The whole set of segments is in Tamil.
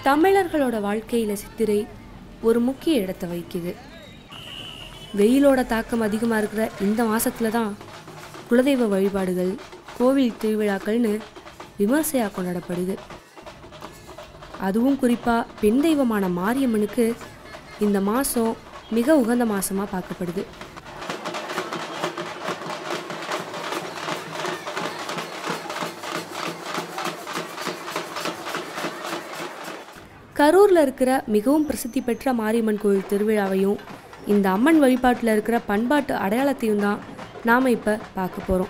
தமிழர்களோட வாழ்க்கையில் சித்திரை ஒரு முக்கிய இடத்தை வகிக்குது வெயிலோட தாக்கம் அதிகமாக இருக்கிற இந்த மாசத்துல தான் குலதெய்வ வழிபாடுகள் கோவில் திருவிழாக்கள்னு விமர்சையாக கொண்டாடப்படுது அதுவும் குறிப்பாக பெண் தெய்வமான மாரியம்மனுக்கு இந்த மாதம் மிக உகந்த மாதமாக பார்க்கப்படுது கரூரில் இருக்கிற மிகவும் பிரசித்தி பெற்ற மாரியம்மன் கோயில் திருவிழாவையும் இந்த அம்மன் வழிபாட்டில் இருக்கிற பண்பாட்டு அடையாளத்தையும் தான் நாம் இப்போ பார்க்க போகிறோம்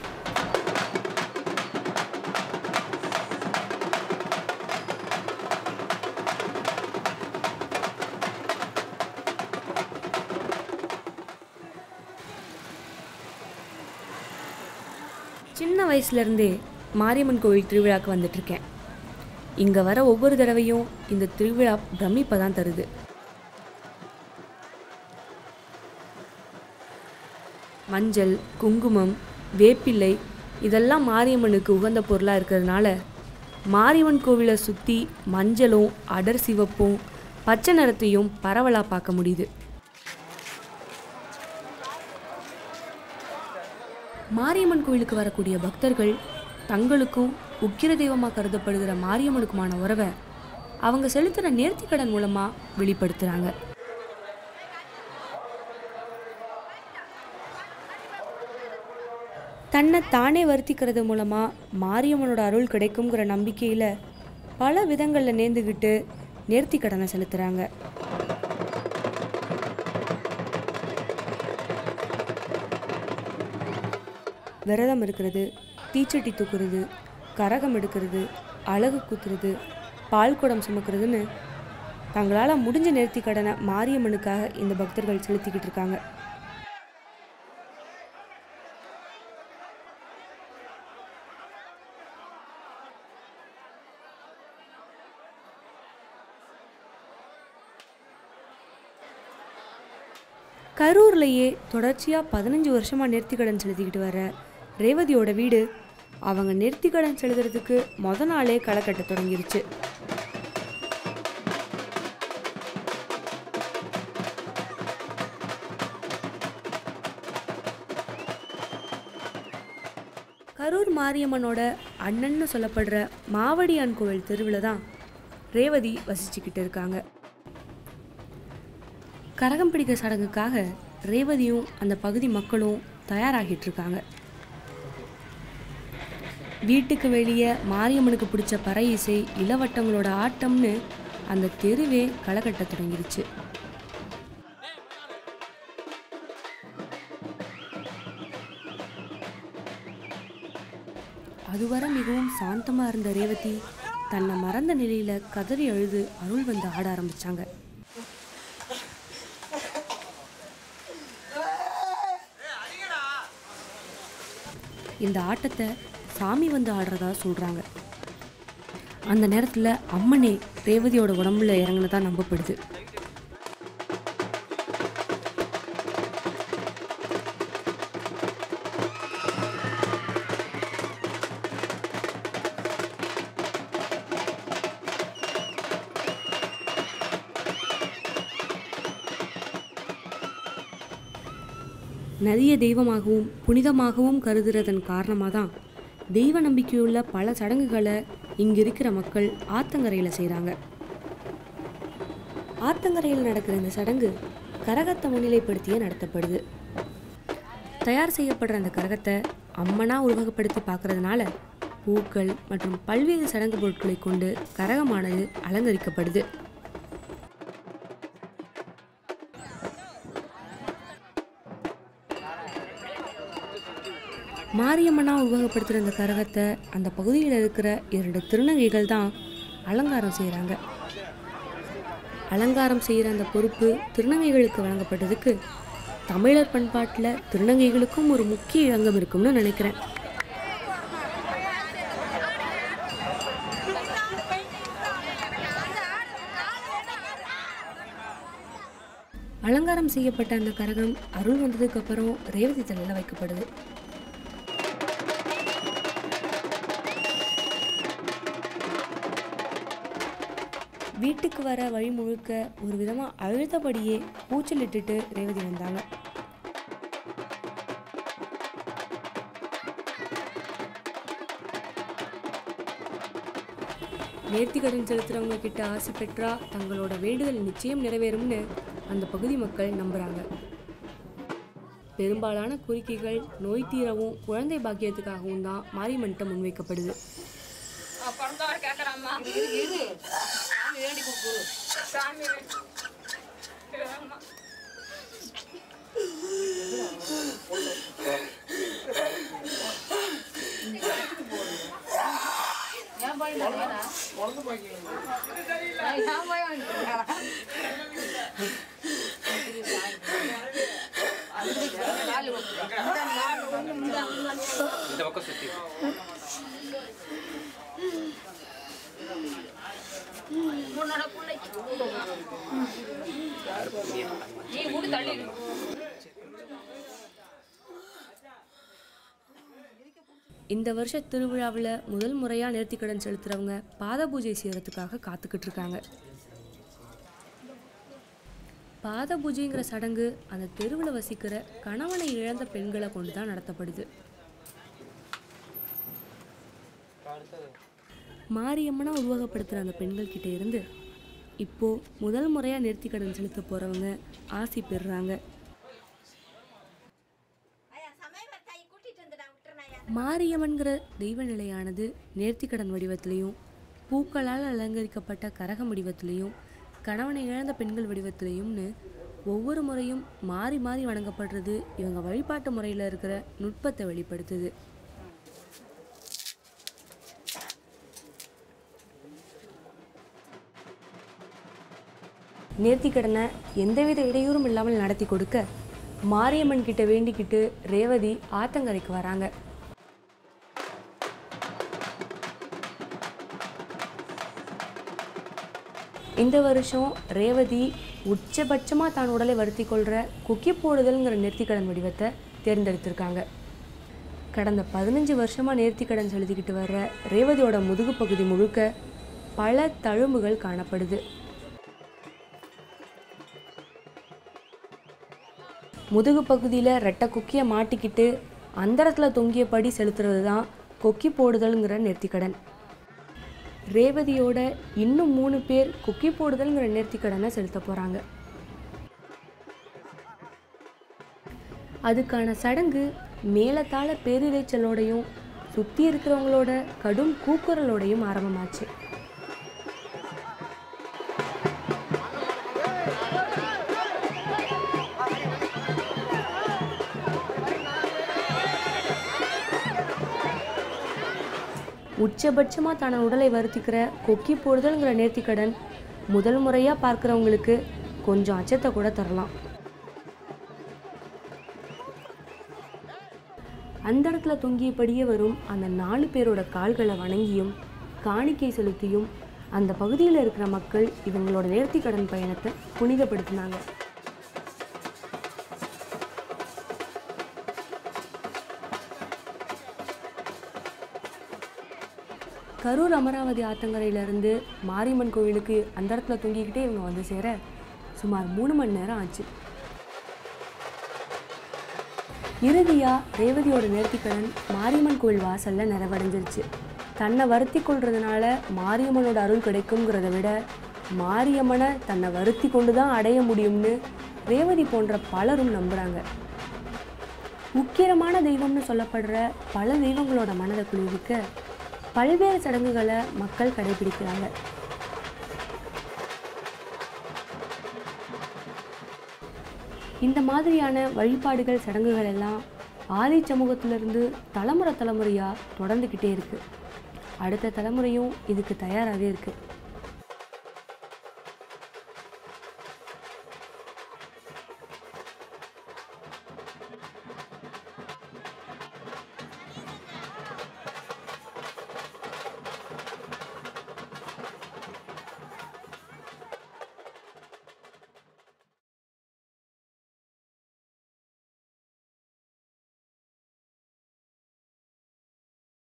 சின்ன வயசுலேருந்தே மாரியம்மன் கோவில் திருவிழாக்கு வந்துட்டுருக்கேன் இங்கே வர ஒவ்வொரு தடவையும் இந்த திருவிழா பிரமிப்பை தான் தருது மஞ்சள் குங்குமம் வேப்பிலை இதெல்லாம் மாரியம்மனுக்கு உகந்த பொருளாக இருக்கிறதுனால மாரியம்மன் கோவிலை சுற்றி மஞ்சளும் அடர் சிவப்பும் பச்சை நிறத்தையும் பரவலாக பார்க்க முடியுது மாரியம்மன் கோயிலுக்கு வரக்கூடிய பக்தர்கள் தங்களுக்கும் உக்கிர தெய்வமாக கருதப்படுகிற மாரியம்மனுக்குமான உறவை அவங்க செலுத்துகிற நேர்த்திக்கடன் மூலமாக வெளிப்படுத்துகிறாங்க தன்னை தானே வருத்திக்கிறது மூலமாக மாரியம்மனோட அருள் கிடைக்குங்கிற நம்பிக்கையில் பல விதங்களில் நேர்ந்துக்கிட்டு நேர்த்திக்கடனை செலுத்துகிறாங்க விரதம் இருக்கிறது தீச்சட்டி தூக்குறது கரகம் எடுக்கிறது அழகு குத்துறது பால் குடம் சுமக்கிறதுன்னு தங்களால் முடிஞ்ச நேர்த்தி கடனை மாரியம்மனுக்காக இந்த பக்தர்கள் செலுத்திக்கிட்டு இருக்காங்க கரூர்லேயே தொடர்ச்சியாக பதினஞ்சு வருஷமாக நேர்த்திக்கடன் செலுத்திக்கிட்டு வர ரேவதியோட வீடு அவங்க நேர்த்திக்கடன் செலுத்துறதுக்கு முத நாளே களை கட்ட தொடங்கிருச்சு கரூர் மாரியம்மனோட அண்ணன்னு சொல்லப்படுற மாவடியான் கோவில் தெருவில் தான் ரேவதி வசிச்சுக்கிட்டு இருக்காங்க கரகம் பிடிக்கிற சடங்குக்காக ரேவதியும் அந்த பகுதி மக்களும் தயாராகிட்டு இருக்காங்க வீட்டுக்கு வெளியே மாரியம்மனுக்கு பிடிச்ச பறை இசை இளவட்டங்களோட ஆட்டம்னு அந்த தெருவே களகட்ட தொடங்கிருச்சு அதுவரை மிகவும் சாந்தமாக இருந்த ரேவதி தன்னை மறந்த நிலையில கதறி அழுது அருள் வந்து ஆட ஆரம்பிச்சாங்க இந்த ஆட்டத்தை சாமி வந்து ஆடுறதா சொல்கிறாங்க அந்த நேரத்தில் அம்மனே ரேவதியோட உடம்புல இறங்குனதா நம்பப்படுது நதியை தெய்வமாகவும் புனிதமாகவும் கருதுறதன் காரணமாக தான் தெய்வ நம்பிக்கையுள்ள பல சடங்குகளை இங்கே இருக்கிற மக்கள் ஆத்தங்கரையில் செய்கிறாங்க ஆத்தங்கரையில் நடக்கிற இந்த சடங்கு கரகத்தை முன்னிலைப்படுத்தியே நடத்தப்படுது தயார் செய்யப்படுற அந்த கரகத்தை அம்மனாக உருவகப்படுத்தி பார்க்கறதுனால பூக்கள் மற்றும் பல்வேறு சடங்கு பொருட்களை கொண்டு கரகமானது அலங்கரிக்கப்படுது மாரியம்மனா உருவகப்படுத்துகிற அந்த கரகத்தை அந்த பகுதியில் இருக்கிற இரண்டு திருநங்கைகள் தான் அலங்காரம் செய்கிறாங்க அலங்காரம் செய்கிற அந்த பொறுப்பு திருநங்கைகளுக்கு வழங்கப்பட்டதுக்கு தமிழர் பண்பாட்டில் திருநங்கைகளுக்கும் ஒரு முக்கிய அங்கம் இருக்கும்னு நினைக்கிறேன் அலங்காரம் செய்யப்பட்ட அந்த கரகம் அருள் வந்ததுக்கு அப்புறம் ரேவதி தலையில் வைக்கப்படுது வீட்டுக்கு வர வழி முழுக்க ஒரு விதமாக அழுத்தபடியே கூச்சலிட்டுட்டு ரேவதி வந்தாங்க நேர்த்திக்கடன் செலுத்துறவங்க கிட்ட ஆசை பெற்றா தங்களோட வேண்டுதல் நிச்சயம் நிறைவேறும்னு அந்த பகுதி மக்கள் நம்புறாங்க பெரும்பாலான கோரிக்கைகள் நோய் தீரவும் குழந்தை பாக்கியத்துக்காகவும் தான் மாரியம்மன்ட்ட முன்வைக்கப்படுது பிறந்தவர் கேட்குறாம்மா சாமி வேண்டி கொடுக்குது சாமி வேண்டி ஆமா. ஏன் போய் வேணா ஏன் போய் வாங்கிட்டு இந்த பக்கம் சுற்றி உன்னோட பிள்ளைக்கு நீ கூட தள்ளி இந்த வருஷ திருவிழாவில் முதல் முறையாக நேர்த்திக்கடன் செலுத்துறவங்க பாத பூஜை செய்யறதுக்காக காத்துக்கிட்டு இருக்காங்க பாத பூஜைங்கிற சடங்கு அந்த தெருவில் வசிக்கிற கணவனை இழந்த பெண்களை கொண்டு தான் நடத்தப்படுது மாரியம்மனா உருவகப்படுத்துகிற அந்த பெண்கள் கிட்ட இருந்து இப்போ முதல் முறையாக நேர்த்திக்கடன் செலுத்த போகிறவங்க ஆசி பெறுறாங்க மாரியம்மன்கிற தெய்வ நிலையானது நேர்த்திக்கடன் வடிவத்திலையும் பூக்களால் அலங்கரிக்கப்பட்ட கரகம் வடிவத்திலையும் கணவனை இழந்த பெண்கள் வடிவத்திலையும்னு ஒவ்வொரு முறையும் மாறி மாறி வணங்கப்படுறது இவங்க வழிபாட்டு முறையில் இருக்கிற நுட்பத்தை வெளிப்படுத்துது நேர்த்திக்கடனை எந்தவித இடையூறும் இல்லாமல் நடத்தி கொடுக்க மாரியம்மன் கிட்ட வேண்டிக்கிட்டு ரேவதி ஆத்தங்கரைக்கு வராங்க இந்த வருஷம் ரேவதி உச்சபட்சமாக தான் உடலை வருத்தி கொள்கிற குக்கி போடுதல்ங்கிற நேர்த்திக்கடன் வடிவத்தை தேர்ந்தெடுத்திருக்காங்க கடந்த பதினஞ்சு வருஷமாக நேர்த்திக்கடன் செலுத்திக்கிட்டு வர்ற ரேவதியோட முதுகு பகுதி முழுக்க பல தழும்புகள் காணப்படுது முதுகு பகுதியில் ரெட்டை குக்கியை மாட்டிக்கிட்டு அந்தரத்தில் தொங்கியபடி செலுத்துறது தான் கொக்கி போடுதல்ங்கிற நேர்த்திக்கடன் ரேவதியோட இன்னும் மூணு பேர் கொக்கி போடுதல்ங்கிற நேர்த்திக்கடனை செலுத்த போகிறாங்க அதுக்கான சடங்கு மேலத்தாள பேரிரைச்சலோடையும் சுற்றி இருக்கிறவங்களோட கடும் கூக்குரலோடையும் ஆரம்பமாச்சு உச்சபட்சமாக தன உடலை வருத்திக்கிற கொக்கி போடுதல்ங்கிற நேர்த்திக்கடன் முதல் முறையாக பார்க்குறவங்களுக்கு கொஞ்சம் அச்சத்தை கூட தரலாம் அந்த இடத்துல தொங்கியபடியே வரும் அந்த நாலு பேரோட கால்களை வணங்கியும் காணிக்கை செலுத்தியும் அந்த பகுதியில் இருக்கிற மக்கள் இவங்களோட நேர்த்திக்கடன் பயணத்தை புனிதப்படுத்தினாங்க கரூர் அமராவதி ஆத்தங்கரையிலேருந்து மாரியம்மன் கோவிலுக்கு அந்த இடத்துல தொங்கிக்கிட்டே இவங்க வந்து சேர சுமார் மூணு மணி நேரம் ஆச்சு இறுதியாக ரேவதியோட நேர்த்திக்கடன் மாரியம்மன் கோவில் வாசலில் நிறைவடைஞ்சிருச்சு தன்னை வருத்தி கொள்றதுனால மாரியம்மனோட அருள் கிடைக்குங்கிறத விட மாரியம்மனை தன்னை வருத்தி கொண்டு தான் அடைய முடியும்னு ரேவதி போன்ற பலரும் நம்புகிறாங்க முக்கியமான தெய்வம்னு சொல்லப்படுற பல தெய்வங்களோட மனதை குளிர்விக்க பல்வேறு சடங்குகளை மக்கள் கடைபிடிக்கிறாங்க இந்த மாதிரியான வழிபாடுகள் சடங்குகள் எல்லாம் ஆதி சமூகத்திலிருந்து தலைமுறை தலைமுறையாக தொடர்ந்துக்கிட்டே இருக்கு அடுத்த தலைமுறையும் இதுக்கு தயாராகவே இருக்குது